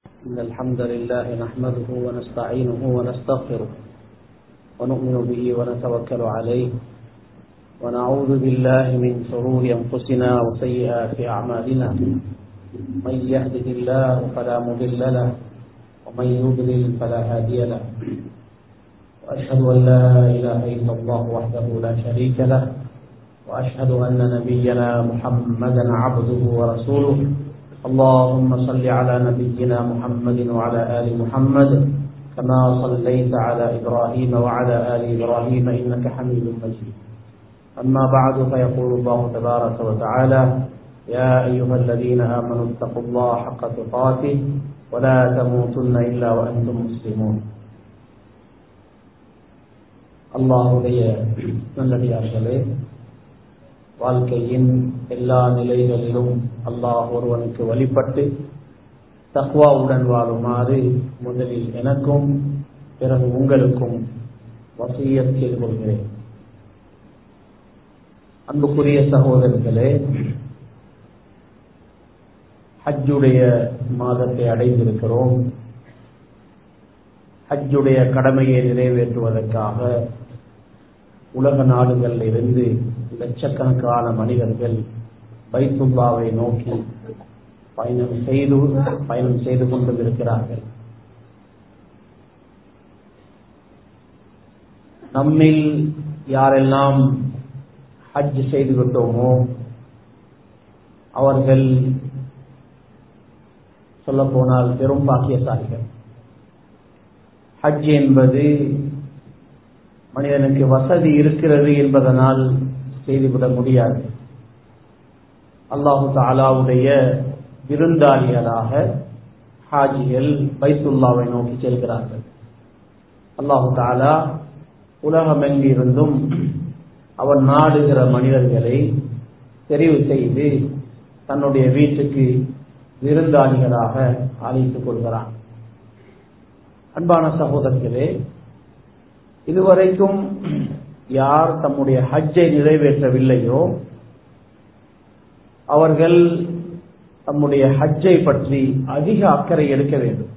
إن الحمد لله نحمده ونستعينه ونستغفره ونؤمن به ونتوكل عليه ونعوذ بالله من شرور أنفسنا وسيئات أعمالنا من يهده الله فلا مضل له ومن يضلل فلا هادي له وأشهد أن لا إله إلا الله وحده لا شريك له وأشهد أن نبينا محمدا عبده ورسوله اللهم صل على نبينا محمد وعلى آل محمد كما صليت على إبراهيم وعلى آل إبراهيم إنك حميد مجيد أما بعد فيقول الله تبارك وتعالى يا أيها الذين آمنوا اتقوا الله حق تقاته ولا تموتن إلا وأنتم مسلمون அல்லாஹுடைய நல்லடியார்களே வாழ்க்கையின் எல்லா நிலைகளிலும் அல்லாஹ் ஒருவனுக்கு வழிபட்டு தக்வாவுடன் வாழுமாறு முதலில் எனக்கும் பிறகு உங்களுக்கும் வசியத் செய்து கொள்கிறேன் அன்புக்குரிய சகோதரர்களே ஹஜ்ஜுடைய மாதத்தை அடைந்திருக்கிறோம் ஹஜ்ஜுடைய கடமையை நிறைவேற்றுவதற்காக உலக நாடுகளில் இருந்து லட்சக்கணக்கான மனிதர்கள் பைத்துல்லாவை நோக்கி பயணம் செய்து பயணம் செய்து கொண்டு இருக்கிறார்கள் நம்மில் யாரெல்லாம் ஹஜ் செய்து விட்டோமோ அவர்கள் சொல்ல போனால் பெரும் பாக்கியசாலிகள் ஹஜ் என்பது மனிதனுக்கு வசதி இருக்கிறது என்பதனால் செய்துவிட முடியாது அல்லாஹு தாலாவுடைய விருந்தாளிகளாக ஹாஜிகள் பைத்துல்லாவை நோக்கி செல்கிறார்கள் அல்லாஹு தாலா உலகமெங்கிருந்தும் அவன் நாடுகிற மனிதர்களை தெரிவு செய்து தன்னுடைய வீட்டுக்கு விருந்தாளிகளாக அழைத்துக் கொள்கிறான் அன்பான சகோதரர்களே இதுவரைக்கும் யார் தம்முடைய ஹஜ்ஜை நிறைவேற்றவில்லையோ அவர்கள் தம்முடைய ஹஜ்ஜை பற்றி அதிக அக்கறை எடுக்க வேண்டும்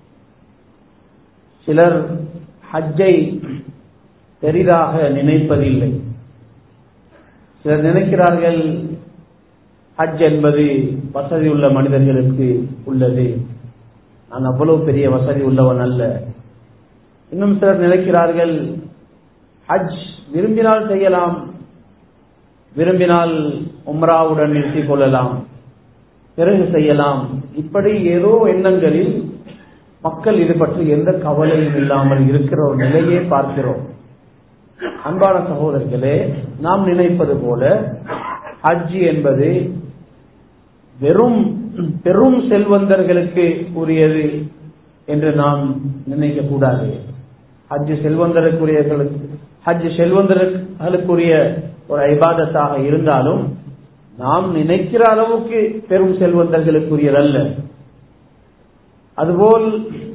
சிலர் ஹஜ்ஜை பெரிதாக நினைப்பதில்லை சிலர் நினைக்கிறார்கள் ஹஜ் என்பது வசதி உள்ள மனிதர்களுக்கு உள்ளது நான் அவ்வளவு பெரிய வசதி உள்ளவன் அல்ல இன்னும் சிலர் நினைக்கிறார்கள் ஹஜ் விரும்பினால் செய்யலாம் விரும்பினால் உம்ராவுடன் நிறுத்திக் கொள்ளலாம் பிறகு செய்யலாம் இப்படி ஏதோ எண்ணங்களில் மக்கள் இது பற்றி எந்த கவலையும் இல்லாமல் இருக்கிற ஒரு நிலையே பார்க்கிறோம் அன்பான சகோதரர்களே நாம் நினைப்பது போல ஹஜ் என்பது வெறும் பெரும் செல்வந்தர்களுக்கு உரியது என்று நாம் நினைக்க கூடாது ஹஜ் செல்வந்தருக்குரியர்களுக்கு ஹஜ் செல்வந்தர்களுக்குரிய ஒரு ஐபாதத்தாக இருந்தாலும் நாம் நினைக்கிற அளவுக்கு பெரும் செல்வந்தர்களுக்குரியதல்ல அதுபோல்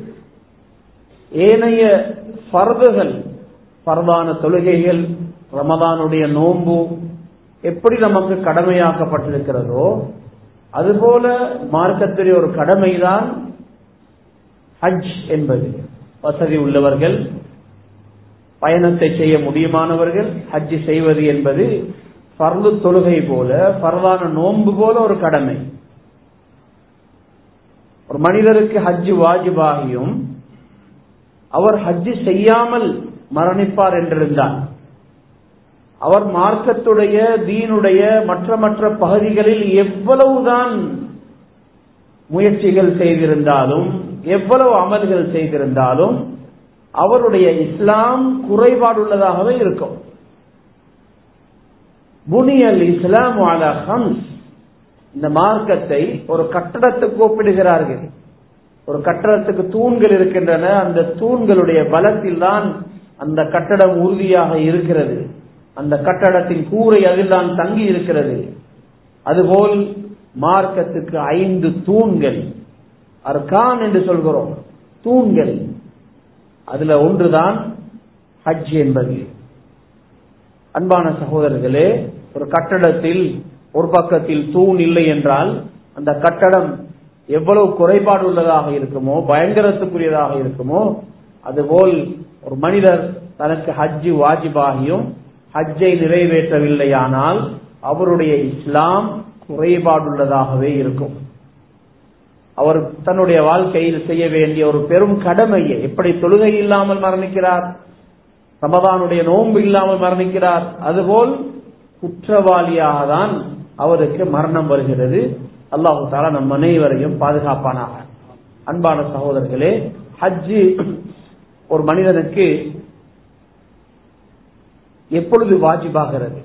ஏனைய பர்துகள் பரவான தொழுகைகள் ரமதானுடைய நோன்பு எப்படி நமக்கு கடமையாக்கப்பட்டிருக்கிறதோ அதுபோல மார்க்கத்துடைய ஒரு கடமைதான் ஹஜ் என்பது வசதி உள்ளவர்கள் பயணத்தை செய்ய முடியுமானவர்கள் ஹஜ் செய்வது என்பது பர்து தொழுகை போல பரவான நோன்பு போல ஒரு கடமை ஒரு மனிதருக்கு ஹஜ் வாஜிபாகியும் அவர் ஹஜ் செய்யாமல் மரணிப்பார் என்றிருந்தார் அவர் மார்க்கத்துடைய தீனுடைய மற்ற மற்ற பகுதிகளில் எவ்வளவுதான் முயற்சிகள் செய்திருந்தாலும் எவ்வளவு அமல்கள் செய்திருந்தாலும் அவருடைய இஸ்லாம் குறைபாடுள்ளதாகவே இருக்கும் புனியல் இஸ்லாம் ஹம்ஸ் இந்த மார்க்கத்தை ஒரு கட்டடத்துக்கு ஒப்பிடுகிறார்கள் ஒரு கட்டடத்துக்கு தூண்கள் இருக்கின்றன அந்த தூண்களுடைய பலத்தில் தான் அந்த கட்டடம் உறுதியாக இருக்கிறது அந்த கட்டடத்தின் கூரை அதில் தான் தங்கி இருக்கிறது அதுபோல் மார்க்கத்துக்கு ஐந்து தூண்கள் அர்கான் என்று சொல்கிறோம் தூண்கள் அதுல ஒன்றுதான் ஹஜ் என்பது அன்பான சகோதரர்களே ஒரு கட்டடத்தில் ஒரு பக்கத்தில் தூண் இல்லை என்றால் அந்த கட்டடம் எவ்வளவு குறைபாடு உள்ளதாக இருக்குமோ பயங்கரத்துக்குரியதாக இருக்குமோ அதுபோல் ஒரு மனிதர் தனக்கு ஹஜ்ஜு வாஜிபாகியும் ஹஜ்ஜை நிறைவேற்றவில்லையானால் அவருடைய இஸ்லாம் குறைபாடுள்ளதாகவே இருக்கும் அவர் தன்னுடைய வாழ்க்கையில் செய்ய வேண்டிய ஒரு பெரும் கடமையை எப்படி தொழுகை இல்லாமல் மரணிக்கிறார் ரமதானுடைய நோன்பு இல்லாமல் மரணிக்கிறார் அதுபோல் குற்றவாளியாக தான் அவருக்கு மரணம் வருகிறது அல்லாஹு தாலா நம் அனைவரையும் பாதுகாப்பானாக அன்பான சகோதரர்களே ஹஜ்ஜு ஒரு மனிதனுக்கு எப்பொழுது வாஜிபாகிறது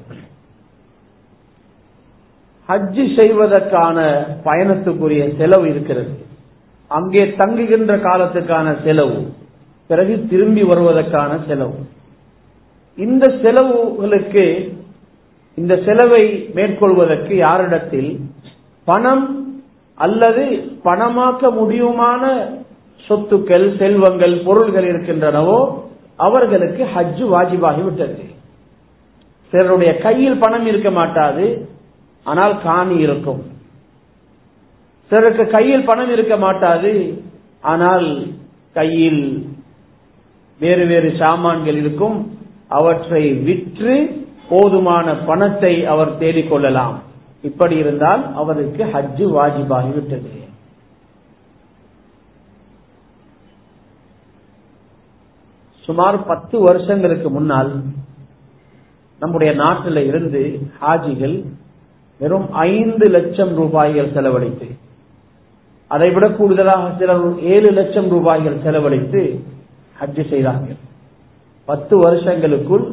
ஹஜ்ஜு செய்வதற்கான பயணத்துக்குரிய செலவு இருக்கிறது அங்கே தங்குகின்ற காலத்துக்கான செலவு பிறகு திரும்பி வருவதற்கான செலவு இந்த செலவுகளுக்கு இந்த செலவை மேற்கொள்வதற்கு யாரிடத்தில் பணம் அல்லது பணமாக்க முடியுமான சொத்துக்கள் செல்வங்கள் பொருள்கள் இருக்கின்றனவோ அவர்களுக்கு ஹஜ்ஜு வாஜிபாகிவிட்டது சிலருடைய கையில் பணம் இருக்க மாட்டாது ஆனால் காணி இருக்கும் சிலருக்கு கையில் பணம் இருக்க மாட்டாது ஆனால் கையில் வேறு வேறு சாமான்கள் இருக்கும் அவற்றை விற்று போதுமான பணத்தை அவர் தேடிக்கொள்ளலாம் இப்படி இருந்தால் அவருக்கு ஹஜ்ஜு வாஜிபாகிவிட்டது சுமார் பத்து வருஷங்களுக்கு முன்னால் நம்முடைய நாட்டில் இருந்து ஹாஜிகள் வெறும் ஐந்து லட்சம் ரூபாய்கள் செலவழித்து அதை விட கூடுதலாக சிலர் ஏழு லட்சம் ரூபாய்கள் செலவழித்து ஹஜ்ஜு செய்தார்கள் பத்து வருஷங்களுக்குள்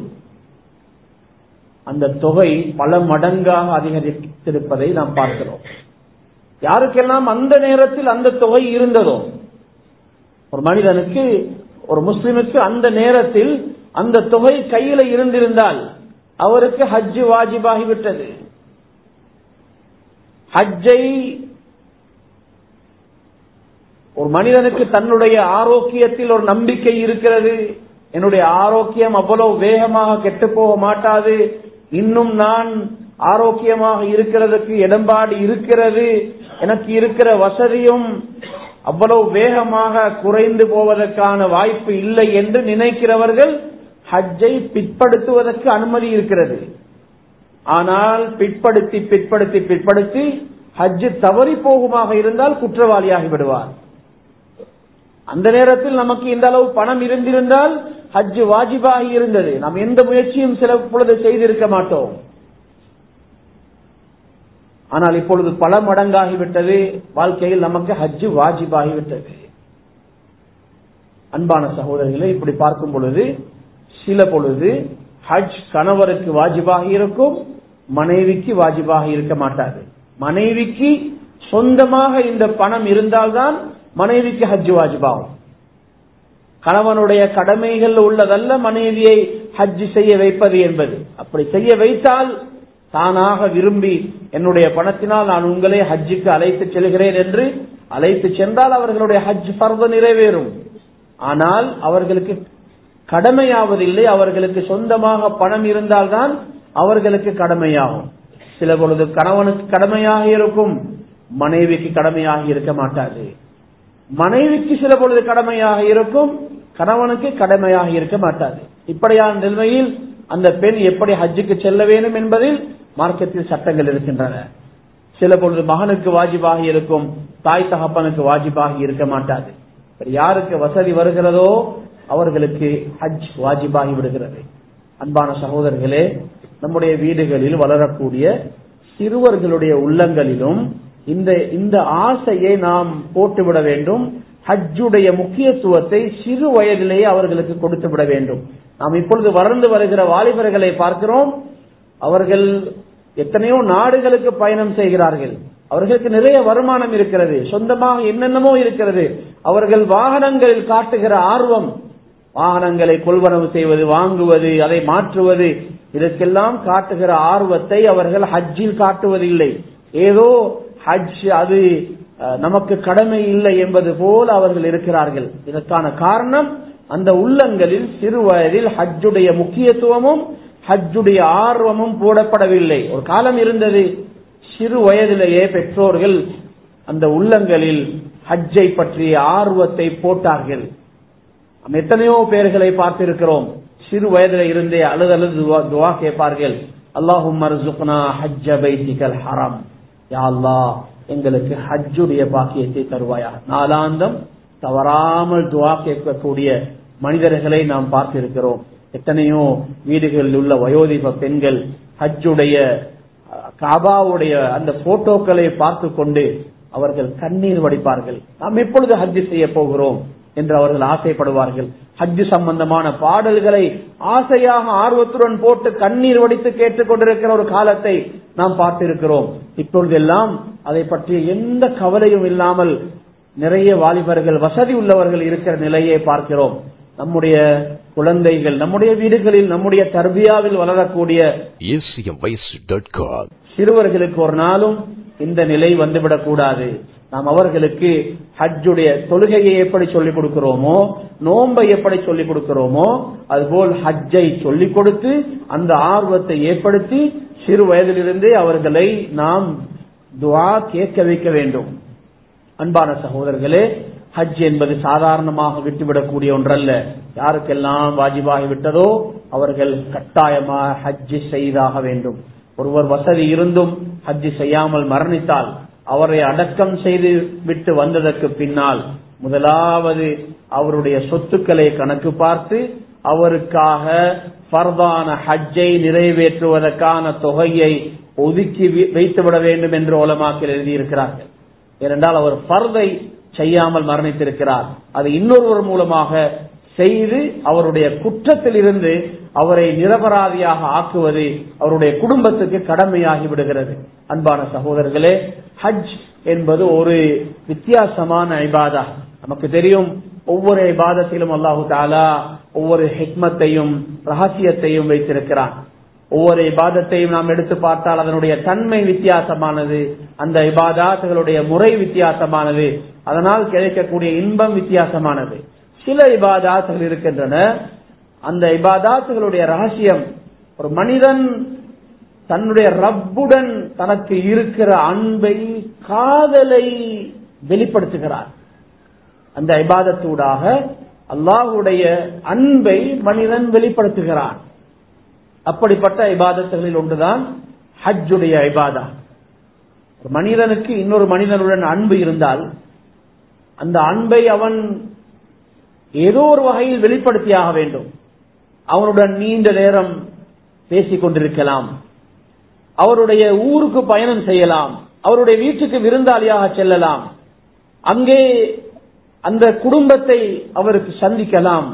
அந்த தொகை பல மடங்காக அதிகரித்திருப்பதை நாம் பார்க்கிறோம் யாருக்கெல்லாம் அந்த நேரத்தில் அந்த தொகை இருந்ததோ ஒரு மனிதனுக்கு ஒரு முஸ்லிமுக்கு அந்த நேரத்தில் அந்த தொகை கையில இருந்திருந்தால் அவருக்கு ஹஜ்ஜு வாஜிபாகிவிட்டது ஹஜ்ஜை ஒரு மனிதனுக்கு தன்னுடைய ஆரோக்கியத்தில் ஒரு நம்பிக்கை இருக்கிறது என்னுடைய ஆரோக்கியம் அவ்வளவு வேகமாக கெட்டு போக மாட்டாது இன்னும் நான் ஆரோக்கியமாக இருக்கிறதுக்கு இடம்பாடு இருக்கிறது எனக்கு இருக்கிற வசதியும் அவ்வளவு வேகமாக குறைந்து போவதற்கான வாய்ப்பு இல்லை என்று நினைக்கிறவர்கள் ஹஜ்ஜை பிற்படுத்துவதற்கு அனுமதி இருக்கிறது ஆனால் பிற்படுத்தி பிற்படுத்தி பிற்படுத்தி ஹஜ்ஜு தவறி போகுமாக இருந்தால் குற்றவாளியாகி விடுவார் அந்த நேரத்தில் நமக்கு இந்த அளவு பணம் இருந்திருந்தால் ஹஜ்ஜு வாஜிபாகி இருந்தது நாம் எந்த முயற்சியும் சில பொழுது செய்திருக்க மாட்டோம் ஆனால் இப்பொழுது பல மடங்காகிவிட்டது வாழ்க்கையில் நமக்கு ஹஜ்ஜு வாஜிபாகிவிட்டது அன்பான சகோதரிகளை இப்படி பார்க்கும் பொழுது சில பொழுது ஹஜ் கணவருக்கு வாஜிபாக இருக்கும் மனைவிக்கு வாஜிபாக இருக்க மாட்டாது மனைவிக்கு சொந்தமாக இந்த பணம் இருந்தால்தான் மனைவிக்கு ஹஜ் வாஜிபாகும் கணவனுடைய கடமைகள் உள்ளதல்ல மனைவியை ஹஜ் செய்ய வைப்பது என்பது அப்படி செய்ய வைத்தால் தானாக விரும்பி என்னுடைய பணத்தினால் நான் உங்களை ஹஜ்ஜுக்கு அழைத்து செல்கிறேன் என்று அழைத்து சென்றால் அவர்களுடைய ஹஜ் பர்வ நிறைவேறும் ஆனால் அவர்களுக்கு கடமையாவதில்லை அவர்களுக்கு சொந்தமாக பணம் இருந்தால்தான் அவர்களுக்கு கடமையாகும் சில பொழுது கணவனுக்கு கடமையாக இருக்கும் மனைவிக்கு கடமையாக இருக்க மாட்டாது மனைவிக்கு சில பொழுது கடமையாக இருக்கும் கணவனுக்கு கடமையாக இருக்க மாட்டாது இப்படியான நிலைமையில் அந்த பெண் எப்படி ஹஜ்ஜுக்கு செல்ல வேண்டும் என்பதில் மார்க்கத்தில் சட்டங்கள் இருக்கின்றன சில பொழுது மகனுக்கு வாஜிபாக இருக்கும் தாய் தகப்பனுக்கு வாஜிபாக இருக்க மாட்டாது யாருக்கு வசதி வருகிறதோ அவர்களுக்கு ஹஜ் வாஜிபாகி விடுகிறது அன்பான சகோதரர்களே நம்முடைய வீடுகளில் வளரக்கூடிய சிறுவர்களுடைய உள்ளங்களிலும் இந்த இந்த ஆசையை நாம் போட்டுவிட வேண்டும் ஹஜ்ஜுடைய முக்கியத்துவத்தை சிறு வயதிலேயே அவர்களுக்கு கொடுத்து விட வேண்டும் நாம் இப்பொழுது வளர்ந்து வருகிற வாலிபர்களை பார்க்கிறோம் அவர்கள் எத்தனையோ நாடுகளுக்கு பயணம் செய்கிறார்கள் அவர்களுக்கு நிறைய வருமானம் இருக்கிறது சொந்தமாக என்னென்னமோ இருக்கிறது அவர்கள் வாகனங்களில் காட்டுகிற ஆர்வம் வாகனங்களை கொள்வனவு செய்வது வாங்குவது அதை மாற்றுவது இதற்கெல்லாம் காட்டுகிற ஆர்வத்தை அவர்கள் ஹஜ்ஜில் காட்டுவதில்லை ஏதோ ஹஜ் அது நமக்கு கடமை இல்லை என்பது போல அவர்கள் இருக்கிறார்கள் இதற்கான காரணம் அந்த உள்ளங்களில் சிறு வயதில் ஹஜ்ஜுடைய முக்கியத்துவமும் ஹஜ்ஜுடைய ஆர்வமும் போடப்படவில்லை ஒரு காலம் இருந்தது சிறு வயதிலேயே பெற்றோர்கள் அந்த உள்ளங்களில் ஹஜ்ஜை பற்றிய ஆர்வத்தை போட்டார்கள் நாம் எத்தனையோ பேர்களை பார்த்திருக்கிறோம் சிறு வயதில் இருந்தே அழுது அழுது துவா- துவா கேட்பார்கள் அல்லாஹும் ஹஜ்ஜ பைத்திகல் ஹரம் யா அல்லாஹ் எங்களுக்கு ஹஜ்ஜுடைய பாக்கியத்தை தருவாயா நாளாந்தம் தவறாமல் துவா கேட்கக்கூடிய மனிதர்களை நாம் பார்த்திருக்கிறோம் எத்தனையோ வீடுகளில் உள்ள வயோதிப பெண்கள் ஹஜ்ஜுடைய அஹ், காபாவுடைய அந்த போட்டோக்களை பார்த்து கொண்டு அவர்கள் கண்ணீர் வடிப்பார்கள் நாம் எப்பொழுது ஹஜ் செய்ய போகிறோம் என்று அவர்கள் ஆசைப்படுவார்கள் ஹஜ் சம்பந்தமான பாடல்களை ஆசையாக ஆர்வத்துடன் போட்டு கண்ணீர் வடித்து கேட்டுக் கொண்டிருக்கிற ஒரு காலத்தை நாம் பார்த்திருக்கிறோம் இப்பொழுதெல்லாம் அதை பற்றிய எந்த கவலையும் இல்லாமல் நிறைய வாலிபர்கள் வசதி உள்ளவர்கள் இருக்கிற நிலையை பார்க்கிறோம் நம்முடைய குழந்தைகள் நம்முடைய வீடுகளில் நம்முடைய தர்பியாவில் வளரக்கூடிய acmvoice.com. சிறுவர்களுக்கு ஒரு நாளும் இந்த நிலை வந்துவிடக் கூடாது நாம் அவர்களுக்கு ஹஜ்ஜுடைய தொழுகையை எப்படி சொல்லிக் கொடுக்கிறோமோ நோன்பை எப்படி சொல்லிக் கொடுக்கிறோமோ அதுபோல் ஹஜ்ஜை சொல்லிக் கொடுத்து அந்த ஆர்வத்தை ஏற்படுத்தி சிறு வயதிலிருந்தே அவர்களை நாம் துஆ கேட்க வைக்க வேண்டும் அன்பான சகோதரர்களே ஹஜ் என்பது சாதாரணமாக விட்டுவிடக்கூடிய ஒன்றல்ல யாருக்கெல்லாம் வாஜிபாகி விட்டதோ அவர்கள் கட்டாயமாக ஹஜ் செய்தாக வேண்டும் ஒருவர் வசதி இருந்தும் ஹஜ் செய்யாமல் மரணித்தால் அவரை அடக்கம் செய்து விட்டு வந்ததற்கு பின்னால் முதலாவது அவருடைய சொத்துக்களை கணக்கு பார்த்து அவருக்காக ஃபர்தான ஹஜ்ஜை நிறைவேற்றுவதற்கான தொகையை ஒதுக்கி வி- வைத்துவிட வேண்டும் என்று உலமாக்கில் எழுதியிருக்கிறார்கள் ஏனென்றால் அவர் ஃபர்தை செய்யாமல் மரணித்திருக்கிறார் அது இன்னொருவர் மூலமாக செய்து அவருடைய குற்றத்தில் இருந்து அவரை நிரபராதியாக ஆக்குவது அவருடைய குடும்பத்துக்கு கடமையாகி விடுகிறது அன்பான சகோதரர்களே ஹஜ் என்பது ஒரு வித்தியாசமான ஐபாதா நமக்கு தெரியும் ஒவ்வொரு ஐபாதத்திலும் அல்லாஹு தாலா ஒவ்வொரு ஹிக்மத்தையும் ரகசியத்தையும் வைத்திருக்கிறான் ஒவ்வொரு இபாதத்தையும் நாம் எடுத்து பார்த்தால் அதனுடைய தன்மை வித்தியாசமானது அந்த இபாதாத்துகளுடைய முறை வித்தியாசமானது அதனால் கிடைக்கக்கூடிய இன்பம் வித்தியாசமானது சில இபாதாத்துகள் இருக்கின்றன அந்த இபாதாத்துகளுடைய ரகசியம் ஒரு மனிதன் தன்னுடைய ரப்புடன் தனக்கு இருக்கிற அன்பை காதலை வெளிப்படுத்துகிறார் அந்த இபாதத்தூடாக அல்லாஹுடைய அன்பை மனிதன் வெளிப்படுத்துகிறான் அப்படிப்பட்ட இபாதத்துகளில் ஒன்றுதான் ஹஜ்ஜுடைய இபாதா ஒரு மனிதனுக்கு இன்னொரு மனிதனுடன் அன்பு இருந்தால் அந்த அன்பை அவன் ஏதோ ஒரு வகையில் வெளிப்படுத்தியாக வேண்டும் அவனுடன் நீண்ட நேரம் பேசிக் கொண்டிருக்கலாம் அவருடைய ஊருக்கு பயணம் செய்யலாம் அவருடைய வீட்டுக்கு விருந்தாளியாக செல்லலாம் அங்கே அந்த குடும்பத்தை அவருக்கு சந்திக்கலாம்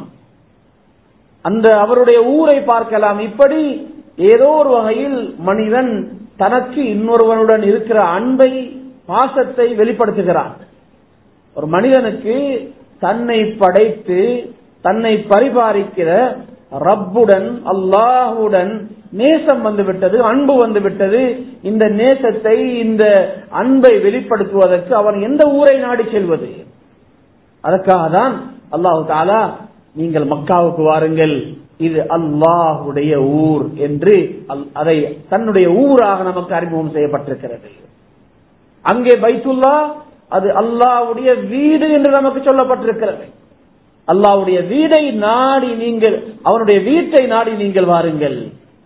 அந்த அவருடைய ஊரை பார்க்கலாம் இப்படி ஏதோ ஒரு வகையில் மனிதன் தனக்கு இன்னொருவனுடன் இருக்கிற அன்பை பாசத்தை வெளிப்படுத்துகிறான் ஒரு மனிதனுக்கு தன்னை படைத்து தன்னை பரிபாலிக்கிற ரப்புடன் அல்லாஹுடன் நேசம் வந்துவிட்டது அன்பு வந்துவிட்டது இந்த நேசத்தை இந்த அன்பை வெளிப்படுத்துவதற்கு அவன் எந்த ஊரை நாடி செல்வது அதற்காக தான் அல்லாஹு தாலா நீங்கள் மக்காவுக்கு வாருங்கள் இது அல்லாஹுடைய ஊர் என்று அல்- அதை தன்னுடைய ஊராக நமக்கு அறிமுகம் செய்யப்பட்டிருக்கிறது அங்கே பைத்துல்லா அது அல்லாஹ்வுடைய வீடு என்று நமக்கு சொல்லப்பட்டிருக்கிறது அல்லாஹ்வுடைய வீடை நாடி நீங்கள் அவனுடைய வீட்டை நாடி நீங்கள் வாருங்கள்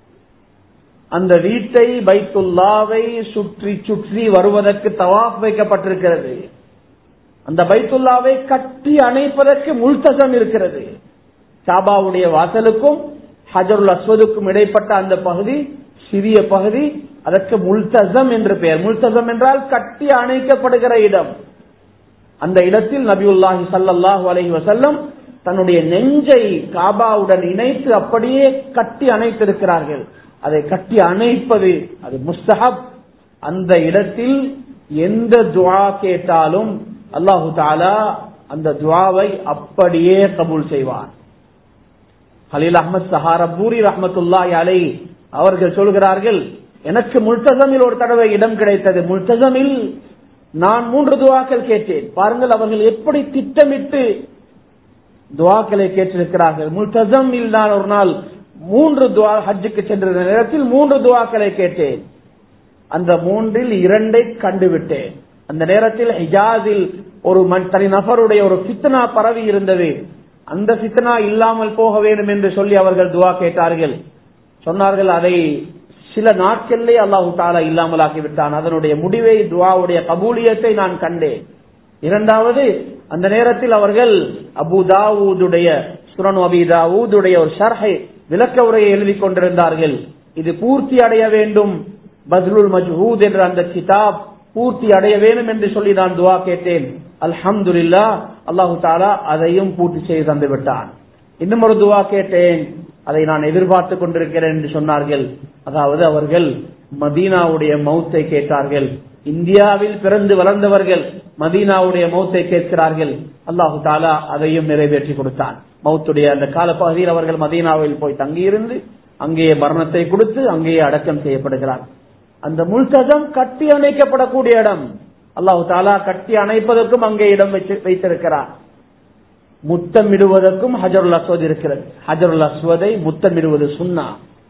அந்த வீட்டை பைத்துல்லாவை சுற்றி சுற்றி வருவதற்கு தவாப் வைக்கப்பட்டிருக்கிறது அந்த பைத்துல்லாவை கட்டி அணைப்பதற்கு முல்தசம் இருக்கிறது சாபாவுடைய வாசலுக்கும் ஹஜருல் அஸ்வதுக்கும் இடைப்பட்ட அந்த பகுதி சிறிய பகுதி அதற்கு முல்தசம் என்று பெயர் முல்தசம் என்றால் கட்டி அணைக்கப்படுகிற இடம் அந்த இடத்தில் நபியுல்லாஹி ஸல்லல்லாஹு அலைஹி வஸல்லம் தன்னுடைய நெஞ்சை காபாவுடன் இணைத்து அப்படியே கட்டி அணைத்திருக்கிறார்கள் அதை கட்டி அணைப்பது அது முஸ்தஹப் அந்த இடத்தில் எந்த துஆ கேட்டாலும் அல்லாஹு தாலா அந்த துஆவை அப்படியே கபூல் செய்வான் ஹலீல் அஹமத் சஹாரபூரி ரஹமத்துல்லாஹி அலை அவர்கள் சொல்கிறார்கள் எனக்கு முல்தசமில் ஒரு தடவை இடம் கிடைத்தது முல்தசமில் நான் மூன்று துவாக்கள் கேட்டேன் பாருங்கள் அவர்கள் எப்படி திட்டமிட்டு துவாக்களை கேட்டிருக்கிறார்கள் முல்தசமில் நான் ஒரு நாள் மூன்று துவா ஹஜ்ஜுக்கு சென்றிருந்த நேரத்தில் மூன்று துவாக்களை கேட்டேன் அந்த மூன்றில் இரண்டை கண்டுவிட்டேன் அந்த நேரத்தில் ஹிஜாஸில் ஒரு மன்- தனி நபருடைய ஒரு ஃபித்னா பரவி இருந்தது அந்த ஃபித்னா இல்லாமல் போக வேண்டும் என்று சொல்லி அவர்கள் துவா கேட்டார்கள் சொன்னார்கள் அதை சில நாட்களிலே அல்லாஹு தாலா இல்லாமலாக்கி விட்டான் அதனுடைய முடிவை துவாவுடைய கபூலியத்தை நான் கண்டேன் இரண்டாவது அந்த நேரத்தில் அவர்கள் அபு தாவூதுடைய சுரன் அபி தாவூதுடைய ஒரு ஷர்ஹை விளக்க உரையை எழுதி கொண்டிருந்தார்கள் இது பூர்த்தி அடைய வேண்டும் பத்லுல் மஜ்ஹூத் என்ற அந்த கிதாப் பூர்த்தி அடைய வேண்டும் என்று சொல்லி நான் துவா கேட்டேன் அல்ஹம்துலில்லா அல்லாஹு தாலா அதையும் பூர்த்தி செய்து தந்து விட்டான் இன்னும் ஒரு துவா கேட்டேன் அதை நான் எதிர்பார்த்து கொண்டிருக்கிறேன் என்று சொன்னார்கள் அதாவது அவர்கள் மதீனாவுடைய மௌத்தை கேட்டார்கள் இந்தியாவில் பிறந்து வளர்ந்தவர்கள் மதீனாவுடைய மௌத்தை கேட்கிறார்கள் அல்லாஹு தாலா அதையும் நிறைவேற்றி கொடுத்தான் மௌத்துடைய அந்த காலப்பகுதியில் அவர்கள் மதீனாவில் போய் தங்கியிருந்து அங்கேயே மரணத்தை கொடுத்து அங்கேயே அடக்கம் செய்யப்படுகிறார் அந்த முல்தகம் கட்டி அணைக்கப்படக்கூடிய இடம் அல்லாஹு தாலா கட்டி அணைப்பதற்கும் அங்கே இடம் வச்சு வைத்திருக்கிறார் முத்தமிடுவதற்கும் ஹஜருல் அஸ்வத் இருக்கிறது ஹஜருல் அஸ்வதை முத்தமிடுவது சுன்னா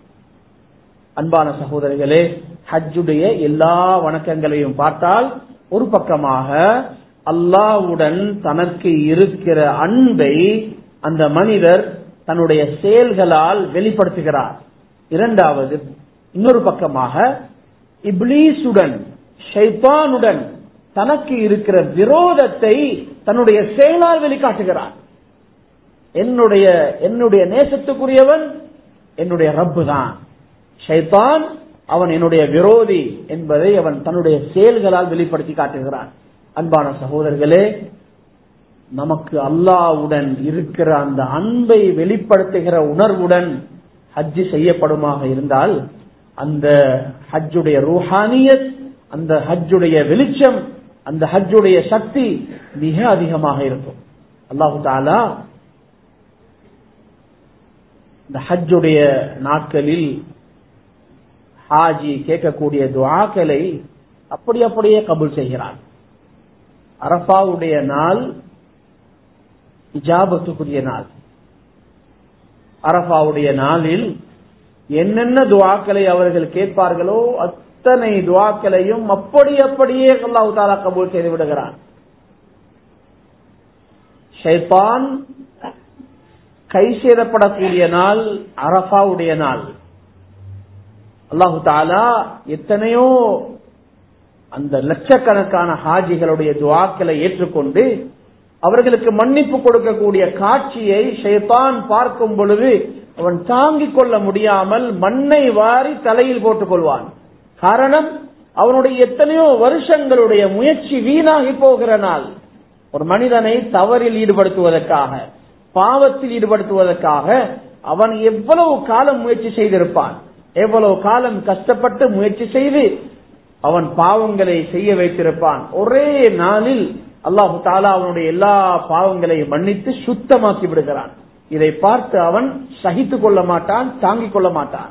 அன்பான சகோதரிகளே ஹஜ்ஜுடைய எல்லா வணக்கங்களையும் பார்த்தால் ஒரு பக்கமாக அல்லாவுடன் தனக்கு இருக்கிற அன்பை அந்த மனிதர் தன்னுடைய செயல்களால் வெளிப்படுத்துகிறார் இரண்டாவது இன்னொரு பக்கமாக இப்லீசுடன் ஷைத்தானுடன் தனக்கு இருக்கிற விரோதத்தை தன்னுடைய செயலால் வெளிக்காட்டுகிறார் என்னுடைய என்னுடைய நேசத்துக்குரியவன் என்னுடைய ரப்பு தான் ஷைத்தான் அவன் என்னுடைய விரோதி என்பதை அவன் தன்னுடைய செயல்களால் வெளிப்படுத்தி காட்டுகிறான் அன்பான சகோதரர்களே நமக்கு அல்லாவுடன் இருக்கிற அந்த அன்பை வெளிப்படுத்துகிற உணர்வுடன் ஹஜ்ஜு செய்யப்படுமாக இருந்தால் அந்த ஹஜ்ஜுடைய ரூஹானியத் அந்த ஹஜ்ஜுடைய வெளிச்சம் அந்த ஹஜ்ஜுடைய சக்தி மிக அதிகமாக இருக்கும் அல்லாஹு தாலா இந்த ஹஜ்ஜுடைய நாட்களில் ஹாஜி கேட்கக்கூடிய துவாக்களை அப்படி அப்படியே கபூல் செய்கிறான் அரபாவுடைய நாள் இஜாபத்துக்குரிய நாள் அரபாவுடைய நாளில் என்னென்ன துவாக்களை அவர்கள் கேட்பார்களோ அத்தனை துவாக்களையும் அப்படி அப்படியே அல்லாஹு தாலா கபூல் செய்து விடுகிறான் ஷைத்தான் கை சேதப்படக்கூடிய நாள் அரபாவுடைய நாள் அல்லாஹு தாலா எத்தனையோ அந்த லட்சக்கணக்கான ஹாஜிகளுடைய துவாக்களை ஏற்றுக்கொண்டு அவர்களுக்கு மன்னிப்பு கொடுக்கக்கூடிய காட்சியை ஷைத்தான் பார்க்கும் பொழுது அவன் தாங்கிக் கொள்ள முடியாமல் மண்ணை வாரி தலையில் போட்டுக் கொள்வான் காரணம் அவனுடைய எத்தனையோ வருஷங்களுடைய முயற்சி வீணாகி போகிற நாள் ஒரு மனிதனை தவறில் ஈடுபடுத்துவதற்காக பாவத்தில் ஈடுபடுத்துவதற்காக அவன் எவ்வளவு காலம் முயற்சி செய்திருப்பான் எவ்வளவு காலம் கஷ்டப்பட்டு முயற்சி செய்து அவன் பாவங்களை செய்ய வைத்திருப்பான் ஒரே நாளில் அல்லாஹு தாலா அவனுடைய எல்லா பாவங்களையும் மன்னித்து சுத்தமாக்கி விடுகிறான் இதை பார்த்து அவன் சகித்துக் கொள்ள மாட்டான் தாங்கிக் கொள்ள மாட்டான்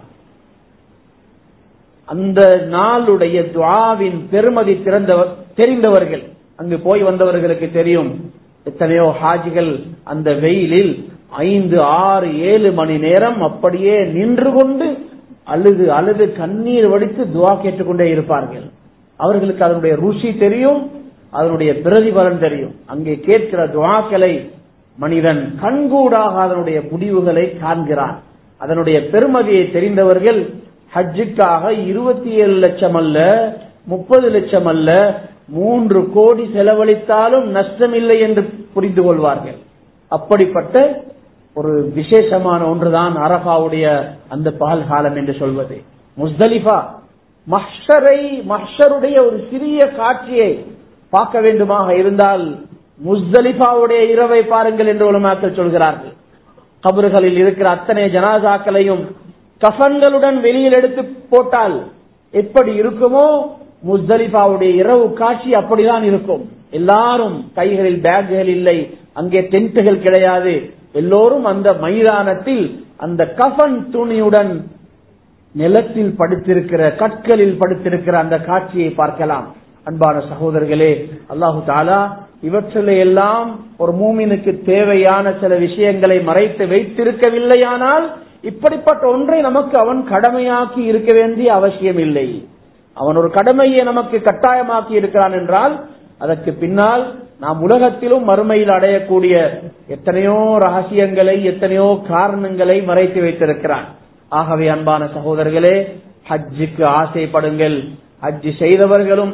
அந்த நாளுடைய துவாவின் பெருமதி திறந்தவர் தெரிந்தவர்கள் அங்கு போய் வந்தவர்களுக்கு தெரியும் எத்தனையோ ஹாஜிகள் அந்த வெயிலில் ஐந்து ஆறு ஏழு மணி நேரம் அப்படியே நின்று கொண்டு அழுது அழுது கண்ணீர் வடித்து துவா கேட்டுக்கொண்டே இருப்பார்கள் அவர்களுக்கு அதனுடைய ருசி தெரியும் அதனுடைய பிரதிபலன் தெரியும் அங்கே கேட்கிற துவாக்களை மனிதன் கண்கூடாக அதனுடைய முடிவுகளை காண்கிறான் அதனுடைய பெருமதியை தெரிந்தவர்கள் ஹஜ்ஜுக்காக இருபத்தி ஏழு லட்சம் அல்ல முப்பது லட்சம் அல்ல மூன்று கோடி செலவழித்தாலும் நஷ்டமில்லை என்று புரிந்து கொள்வார்கள் அப்படிப்பட்ட ஒரு விசேஷமான ஒன்றுதான் அரபாவுடைய அந்த பகல் காலம் என்று சொல்வது முஸ்தலிஃபா மஹ்ஷரை மஹ்ஷருடைய ஒரு சிறிய காட்சியை பார்க்க வேண்டுமாக இருந்தால் முஸ்தலிஃபாவுடைய இரவை பாருங்கள் என்று உலமாக்கள் சொல்கிறார்கள் கபறுகளில் இருக்கிற அத்தனை ஜனாசாக்களையும் கஃன்களுடன் வெளியில் எடுத்து போட்டால் எப்படி இருக்குமோ முஸ்தலிஃபாவுடைய இரவு காட்சி அப்படிதான் இருக்கும் எல்லாரும் கைகளில் பேக்குகள் இல்லை அங்கே டென்ட்டுகள் கிடையாது எல்லோரும் அந்த மைதானத்தில் அந்த கஃன் துணியுடன் நிலத்தில் படுத்திருக்கிற கற்களில் படுத்திருக்கிற அந்த காட்சியை பார்க்கலாம் அன்பான சகோதரர்களே அல்லாஹு தாலா இவற்றிலே எல்லாம் ஒரு மூமினுக்கு தேவையான சில விஷயங்களை மறைத்து வைத்திருக்கவில்லையானால் இப்படிப்பட்ட ஒன்றை நமக்கு அவன் கடமையாக்கி இருக்க வேண்டிய அவசியம் இல்லை அவன் ஒரு கடமையை நமக்கு கட்டாயமாக்கி இருக்கிறான் என்றால் அதற்கு பின்னால் நாம் உலகத்திலும் மறுமையில் அடையக்கூடிய எத்தனையோ ரகசியங்களை எத்தனையோ காரணங்களை மறைத்து வைத்திருக்கிறான் ஆகவே அன்பான சகோதரர்களே ஹஜ்ஜுக்கு ஆசைப்படுங்கள் ஹஜ்ஜு செய்தவர்களும்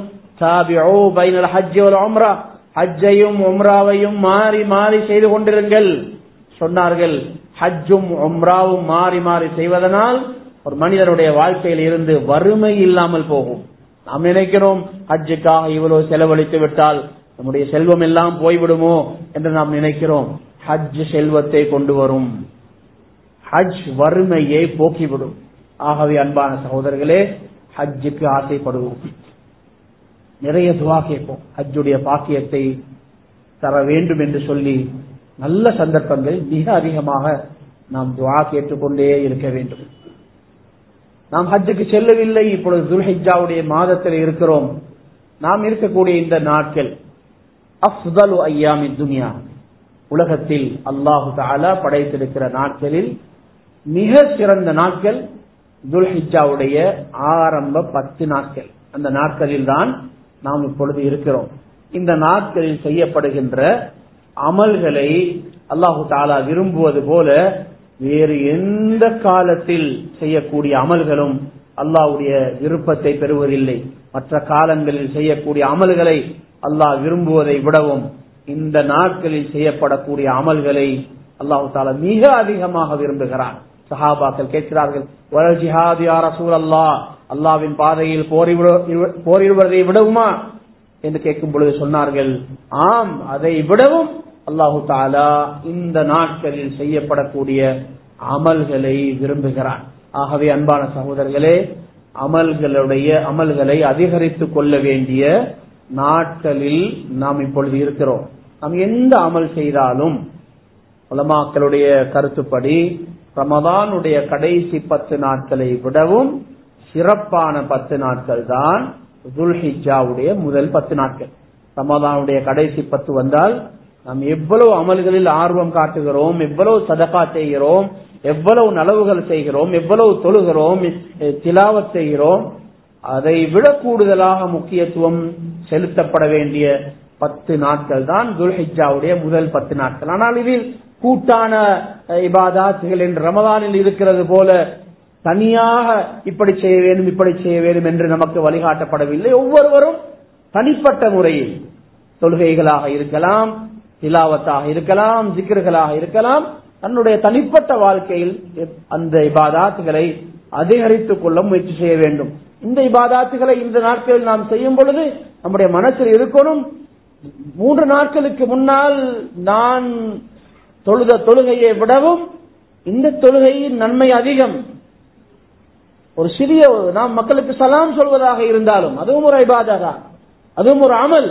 ஹஜ்ஜையும் உம்ராவையும் மாறி மாறி செய்து கொண்டிருங்கள் சொன்னார்கள் ஹஜ்ஜும் உம்ராவும் மாறி மாறி செய்வதனால் ஒரு மனிதனுடைய வாழ்க்கையில் இருந்து வறுமை இல்லாமல் போகும் நாம் நினைக்கிறோம் ஹஜ்ஜுக்காக இவ்வளவு செலவழித்து விட்டால் நம்முடைய செல்வம் எல்லாம் போய்விடுமோ என்று நாம் நினைக்கிறோம் ஹஜ் செல்வத்தை கொண்டு வரும் ஹஜ் வறுமையை போக்கிவிடும் ஆகவே அன்பான சகோதரர்களே ஹஜ்ஜுக்கு ஆசைப்படுவோம் நிறைய துவா கேட்போம் ஹஜ்ஜுடைய பாக்கியத்தை தர வேண்டும் என்று சொல்லி நல்ல சந்தர்ப்பங்களில் மிக அதிகமாக நாம் துவா கேட்டுக்கொண்டே இருக்க வேண்டும் நாம் ஹஜ்ஜுக்கு செல்லவில்லை இப்பொழுது துல்ஹிஜாவுடைய மாதத்தில் இருக்கிறோம் நாம் இருக்கக்கூடிய இந்த நாட்கள் அஃதலு ஐயாமி துனியா உலகத்தில் அல்லாஹு தாலா படைத்திருக்கிற நாட்களில் மிக சிறந்த நாட்கள் துல்ஹிஜாவுடைய ஆரம்ப பத்து நாட்கள் அந்த நாட்களில் தான் நாம் இப்பொழுது இருக்கிறோம் இந்த நாட்களில் செய்யப்படுகின்ற அமல்களை அல்லாஹு தாலா விரும்புவது போல வேறு எந்த காலத்தில் செய்யக்கூடிய அமல்களும் அல்லாஹுடைய விருப்பத்தை பெறுவதில்லை மற்ற காலங்களில் செய்யக்கூடிய அமல்களை அல்லாஹ் விரும்புவதை விடவும் இந்த நாட்களில் செய்யப்படக்கூடிய அமல்களை அல்லாஹு தாலா மிக அதிகமாக விரும்புகிறான் சஹாபாக்கள் கேட்கிறார்கள் அல்லா அல்லாவின் பாதையில் போரிடுவதை விடவுமா என்று கேட்கும் பொழுது சொன்னார்கள் ஆம் அதை விடவும் அல்லாஹு தாலா இந்த நாட்களில் செய்யப்படக்கூடிய அமல்களை விரும்புகிறான் ஆகவே அன்பான சகோதரர்களே அமல்களுடைய அமல்களை அதிகரித்துக் கொள்ள வேண்டிய நாட்களில் நாம் இப்பொழுது இருக்கிறோம் நாம் எந்த அமல் செய்தாலும் உலமாக்களுடைய கருத்துப்படி ரமதானுடைய கடைசி பத்து நாட்களை விடவும் சிறப்பான பத்து நாட்கள் தான் துல்ஹிஜாவுடைய முதல் பத்து நாட்கள் ரமதானுடைய கடைசி பத்து வந்தால் நாம் எவ்வளவு அமல்களில் ஆர்வம் காட்டுகிறோம் எவ்வளவு சதகா செய்கிறோம் எவ்வளவு நலவுகள் செய்கிறோம் எவ்வளவு தொழுகிறோம் திலாவத் செய்கிறோம் அதை விட கூடுதலாக முக்கியத்துவம் செலுத்தப்பட வேண்டிய பத்து நாட்கள் தான் துல்ஹிஜாவுடைய முதல் பத்து நாட்கள் ஆனால் இதில் கூட்டான இபாதாத்துகள் என்று ரமதானில் இருக்கிறது போல தனியாக இப்படி செய்ய வேண்டும் இப்படி செய்ய வேண்டும் என்று நமக்கு வழிகாட்டப்படவில்லை ஒவ்வொருவரும் தனிப்பட்ட முறையில் தொழுகைகளாக இருக்கலாம் திலாவத்தாக இருக்கலாம் ஜிக்கர்களாக இருக்கலாம் தன்னுடைய தனிப்பட்ட வாழ்க்கையில் அந்த இபாதாத்துகளை அதிகரித்துக் கொள்ள முயற்சி செய்ய வேண்டும் இந்த இபாதாத்துகளை இந்த நாட்களில் நாம் செய்யும் பொழுது நம்முடைய மனசில் இருக்கணும் மூன்று நாட்களுக்கு முன்னால் நான் தொழுத தொழுகையை விடவும் இந்த தொழுகையின் நன்மை அதிகம் ஒரு சிறிய நாம் மக்களுக்கு சலாம் சொல்வதாக இருந்தாலும் அதுவும் ஒரு ஐபாதா தான் அதுவும் ஒரு அமல்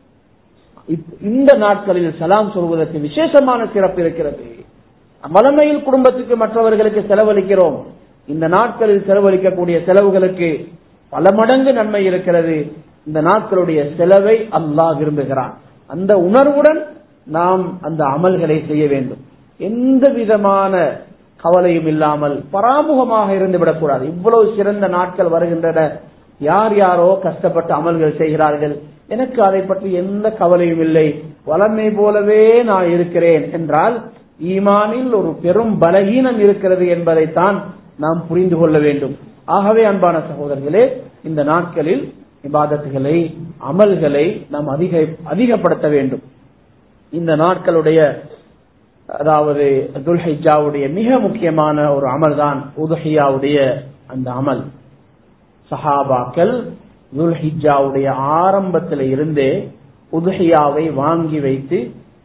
இந்த நாட்களில் சலாம் சொல்வதற்கு விசேஷமான சிறப்பு இருக்கிறது மலமையில் குடும்பத்துக்கு மற்றவர்களுக்கு செலவழிக்கிறோம் இந்த நாட்களில் செலவழிக்கக்கூடிய செலவுகளுக்கு பல மடங்கு நன்மை இருக்கிறது இந்த நாட்களுடைய செலவை அல்லாஹ் விரும்புகிறான் அந்த உணர்வுடன் நாம் அந்த அமல்களை செய்ய வேண்டும் எந்த விதமான கவலையும் இல்லாமல் பராமுகமாக இருந்து விடக்கூடாது இவ்வளவு சிறந்த நாட்கள் வருகின்றன யார் யாரோ கஷ்டப்பட்டு அமல்கள் செய்கிறார்கள் எனக்கு அதை பற்றி எந்த கவலையும் இல்லை வளமை போலவே நான் இருக்கிறேன் என்றால் ஈமானில் ஒரு பெரும் பலகீனம் இருக்கிறது என்பதைத்தான் நாம் புரிந்து கொள்ள வேண்டும் ஆகவே அன்பான சகோதரர்களே இந்த நாட்களில் இபாதத்துகளை அமல்களை நாம் அதிக அதிகப்படுத்த வேண்டும் இந்த நாட்களுடைய அதாவது துல்ஹிஜாவுடைய மிக முக்கியமான ஒரு அமல் தான் உதுஹியாவுடைய அந்த அமல் சஹாபாக்கள் துல்ஹிஜாவுடைய ஆரம்பத்தில் இருந்தே உதுஹியாவை வாங்கி வைத்து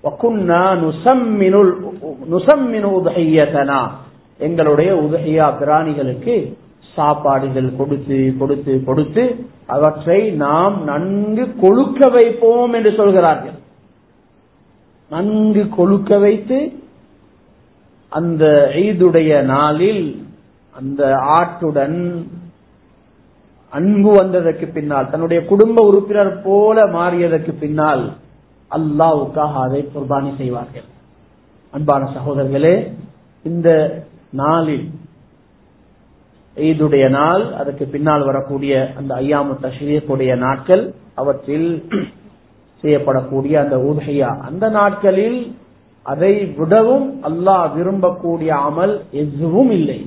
எங்களுடைய உதகையா பிராணிகளுக்கு சாப்பாடுகள் கொடுத்து கொடுத்து கொடுத்து அவற்றை நாம் நன்கு கொழுக்க வைப்போம் என்று சொல்கிறார்கள் நன்கு கொழுக்க வைத்து அந்த ஈதுடைய நாளில் அந்த ஆட்டுடன் அன்பு வந்ததற்கு பின்னால் தன்னுடைய குடும்ப உறுப்பினர் போல மாறியதற்கு பின்னால் அல்லாவுக்காக அதை குர்பானி செய்வார்கள் அன்பான சகோதரர்களே இந்த நாளில் ஈதுடைய நாள் அதற்கு பின்னால் வரக்கூடிய அந்த ஐயாமு தஷ்ரீக்குடைய நாட்கள் அவற்றில் செய்யப்படக்கூடிய அந்த உதகையா அந்த நாட்களில் அதை விடவும் அல்லாஹ் விரும்பக்கூடிய அமல் எதுவும் இல்லை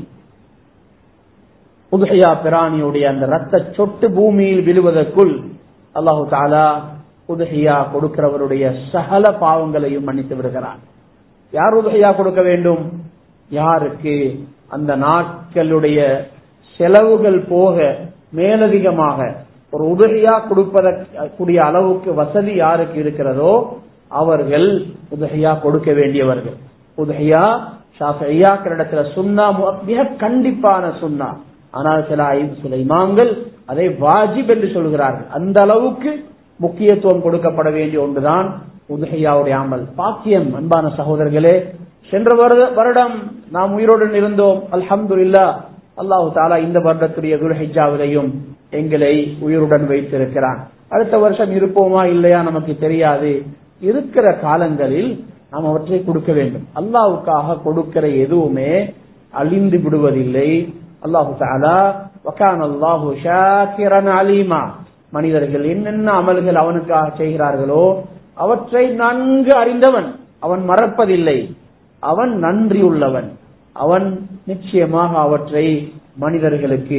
உதகையா பிராணியுடைய அந்த ரத்த சொட்டு பூமியில் விழுவதற்குள் அல்லாஹு தாலா உதகையா கொடுக்கிறவருடைய சகல பாவங்களையும் மன்னித்து விடுகிறான் யார் உதகையா கொடுக்க வேண்டும் யாருக்கு அந்த நாட்களுடைய செலவுகள் போக மேலதிகமாக ஒரு உதகையா கொடுப்பதற்குரிய அளவுக்கு வசதி யாருக்கு இருக்கிறதோ அவர்கள் உதகையா கொடுக்க வேண்டியவர்கள் உதகையா ஷாஃபியாக்களிடத்துல சுண்ணா மிக கண்டிப்பான சுண்ணா ஆனால் சில சில இமாம்கள் அதை வாஜிப் என்று சொல்கிறார்கள் அந்த அளவுக்கு முக்கியத்துவம் கொடுக்கப்பட வேண்டிய ஒன்றுதான் உதகையாவுடைய அமல் பாக்கியம் அன்பான சகோதரர்களே சென்ற வருடம் நாம் உயிரோடு இருந்தோம் அல்ஹம்து இல்லா அல்லாஹு தாலா இந்த வருடத்துடைய துல்ஹிஜாவிலையும் எங்களை உயிருடன் வைத்திருக்கிறான் அடுத்த வருஷம் இருப்போமா இல்லையா நமக்கு தெரியாது இருக்கிற காலங்களில் நாம் அவற்றை கொடுக்க வேண்டும் அல்லாவுக்காக கொடுக்கிற எதுவுமே அழிந்து விடுவதில்லை அல்லாஹு தாலா வக்கான் அல்லாஹு ஷாக்கிரன் அலீமா மனிதர்கள் என்னென்ன அமல்கள் அவனுக்காக செய்கிறார்களோ அவற்றை நன்கு அறிந்தவன் அவன் மறப்பதில்லை அவன் நன்றி உள்ளவன் அவன் நிச்சயமாக அவற்றை மனிதர்களுக்கு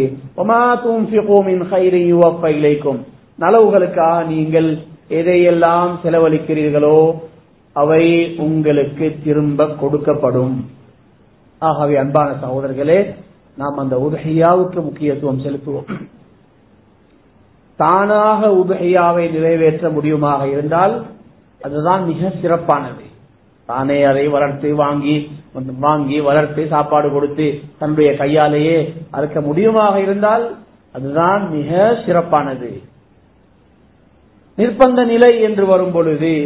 நலவுகளுக்காக நீங்கள் எதையெல்லாம் செலவழிக்கிறீர்களோ அவை உங்களுக்கு திரும்ப கொடுக்கப்படும் ஆகவே அன்பான சகோதரர்களே நாம் அந்த உதகையாவுக்கு முக்கியத்துவம் செலுத்துவோம் தானாக உதகையாவை நிறைவேற்ற முடியுமாக இருந்தால் அதுதான் மிக சிறப்பானது தானே அதை வளர்த்து வாங்கி வாங்கி வளர்த்து சாப்பாடு கொடுத்து தன்னுடைய கையாலேயே அறுக்க முடியுமாக இருந்தால் அதுதான் மிக சிறப்பானது நிர்பந்த நிலை என்று வரும் பொழுது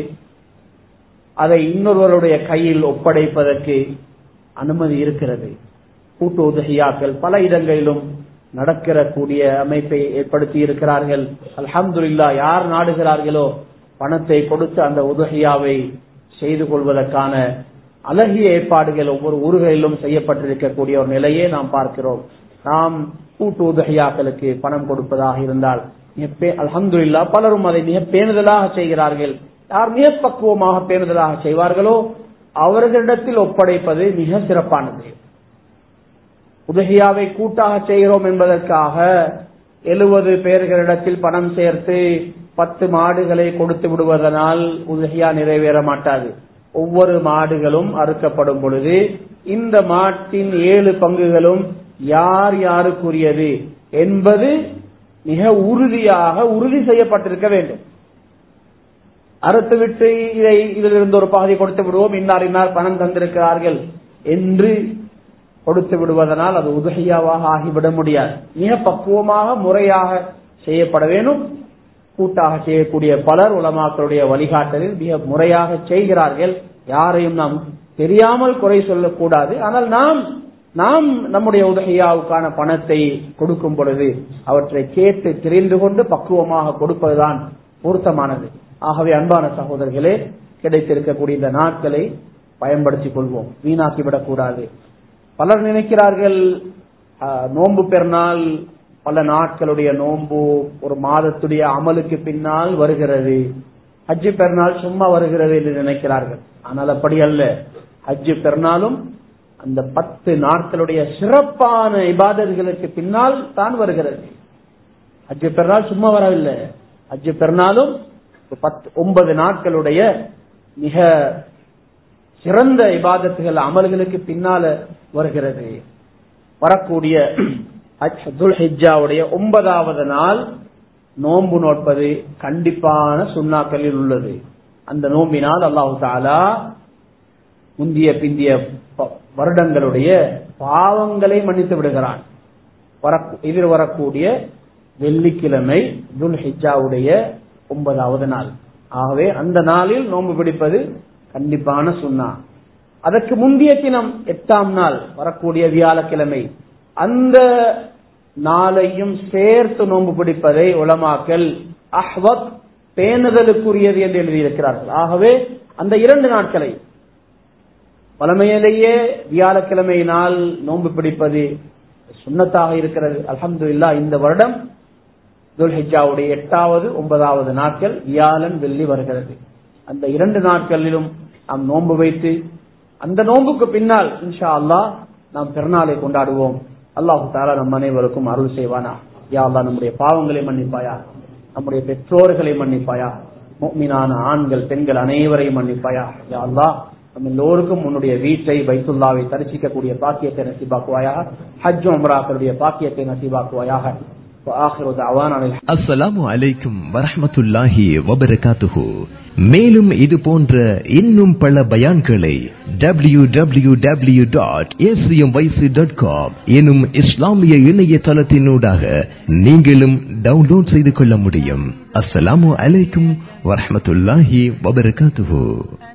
அதை இன்னொருவருடைய கையில் ஒப்படைப்பதற்கு அனுமதி இருக்கிறது கூட்டு உதகையாக்கள் பல இடங்களிலும் நடக்கிற கூடிய அமைப்பை ஏற்படுத்தி இருக்கிறார்கள் அல்ஹம்துல்லா யார் நாடுகிறார்களோ பணத்தை கொடுத்து அந்த உதகையாவை செய்து கொள்வதற்கான அழகிய ஏற்பாடுகள் ஒவ்வொரு ஊர்களிலும் செய்யப்பட்டிருக்கக்கூடிய ஒரு நிலையை நாம் பார்க்கிறோம் நாம் கூட்டு உதகையாக்களுக்கு பணம் கொடுப்பதாக இருந்தால் அலமது இல்லா பலரும் அதை மிக பேணுதலாக செய்கிறார்கள் யார் மிக பக்குவமாக பேணுதலாக செய்வார்களோ அவர்களிடத்தில் ஒப்படைப்பது மிக சிறப்பானது உதகையாவை கூட்டாக செய்கிறோம் என்பதற்காக எழுபது பேர்களிடத்தில் பணம் சேர்த்து பத்து மாடுகளை கொடுத்து விடுவதனால் உதகையா நிறைவேற மாட்டாது ஒவ்வொரு மாடுகளும் அறுக்கப்படும் பொழுது இந்த மாட்டின் ஏழு பங்குகளும் யார் யாருக்குரியது என்பது மிக உறுதியாக உறுதி செய்யப்பட்டிருக்க வேண்டும் அறுத்துவிட்டு இதை இதிலிருந்து ஒரு பகுதி கொடுத்து விடுவோம் இன்னார் இன்னார் பணம் தந்திருக்கிறார்கள் என்று கொடுத்து விடுவதனால் அது உதகையாவாக ஆகிவிட முடியாது மிக பக்குவமாக முறையாக செய்யப்பட வேண்டும் கூட்டாக செய்யக்கூடிய பலர் உலமாக்களுடைய வழிகாட்டலில் மிக முறையாக செய்கிறார்கள் யாரையும் நாம் தெரியாமல் குறை சொல்லக்கூடாது ஆனால் நாம் நாம் நம்முடைய உதகையாவுக்கான பணத்தை கொடுக்கும் பொழுது அவற்றை கேட்டு தெரிந்து கொண்டு பக்குவமாக கொடுப்பதுதான் பொருத்தமானது ஆகவே அன்பான சகோதரர்களே கிடைத்திருக்கக்கூடிய இந்த நாட்களை பயன்படுத்திக் கொள்வோம் வீணாக்கி விடக்கூடாது பலர் நினைக்கிறார்கள் நோன்பு பெருநாள் பல நாட்களுடைய நோன்பு ஒரு மாதத்துடைய அமலுக்கு பின்னால் வருகிறது ஹஜ்ஜு பெருநாள் சும்மா வருகிறது என்று நினைக்கிறார்கள் ஆனால் அப்படி அல்ல ஹஜ்ஜு பெருநாளும் அந்த பத்து நாட்களுடைய சிறப்பான இபாதர்களுக்கு பின்னால் தான் வருகிறது ஹஜ்ஜு பெருநாள் சும்மா வரவில்லை ஹஜ்ஜு பெருநாளும் பத்து ஒன்பது நாட்களுடைய மிக சிறந்த இபாதத்துகள் அமல்களுக்கு பின்னால வருகிறது வரக்கூடிய ஹிஜாவுடைய ஒன்பதாவது நாள் நோன்பு நோட்பது கண்டிப்பான சுண்ணாக்களில் உள்ளது அந்த நோம்பினால் அல்லாஹு தாலா முந்திய பிந்திய வருடங்களுடைய பாவங்களை மன்னித்து விடுகிறான் எதிர் வரக்கூடிய வெள்ளிக்கிழமை துல் ஹிஜாவுடைய ஒன்பதாவது நாள் ஆகவே அந்த நாளில் நோன்பு பிடிப்பது கண்டிப்பான சுண்ணா அதற்கு முந்தைய தினம் எட்டாம் நாள் வரக்கூடிய வியாழக்கிழமை அந்த நாளையும் சேர்த்து நோன்பு பிடிப்பதை உலமாக்கல் அஹ்வத் பேணுதலுக்குரியது என்று எழுதியிருக்கிறார்கள் ஆகவே அந்த இரண்டு நாட்களை பழமையிலேயே வியாழக்கிழமை நாள் நோன்பு பிடிப்பது சுண்ணத்தாக இருக்கிறது அலமது இல்லா இந்த வருடம் துல்ஹிஜாவுடைய எட்டாவது ஒன்பதாவது நாட்கள் வியாழன் வெள்ளி வருகிறது அந்த இரண்டு நாட்களிலும் நாம் நோன்பு வைத்து அந்த நோன்புக்கு பின்னால் இன்ஷா அல்லாஹ் நாம் பெருநாளை கொண்டாடுவோம் அல்லாஹு தாலா நம் அனைவருக்கும் அருள் செய்வானா யா அல்லாஹ் நம்முடைய பாவங்களை மன்னிப்பாயா நம்முடைய பெற்றோர்களை மன்னிப்பாயா முக்மினான ஆண்கள் பெண்கள் அனைவரையும் மன்னிப்பாயா யா அல்லாஹ் நம்ம எல்லோருக்கும் உன்னுடைய வீட்டை பைத்துல்லாவை தரிசிக்கக்கூடிய பாக்கியத்தை நசிபாக்குவாயாக ஹஜ் உம்ராக்களுடைய பாக்கியத்தை நசிபாக்குவாயாக وآخر دعوانا الحمد அஸ்ஸலாமு அலைக்கும் வரஹ்மத்துல்லாஹி வபரகாத்துஹு மேலும் இது போன்ற இன்னும் பல பயான்களை W W W dot dot com எனும் இஸ்லாமிய இணையதளத்தினூடாக நீங்களும் டவுன்லோட் செய்து கொள்ள முடியும் அஸ்ஸலாமு அலைக்கும் வரஹ்மத்துல்லாஹி வபரகாத்துஹு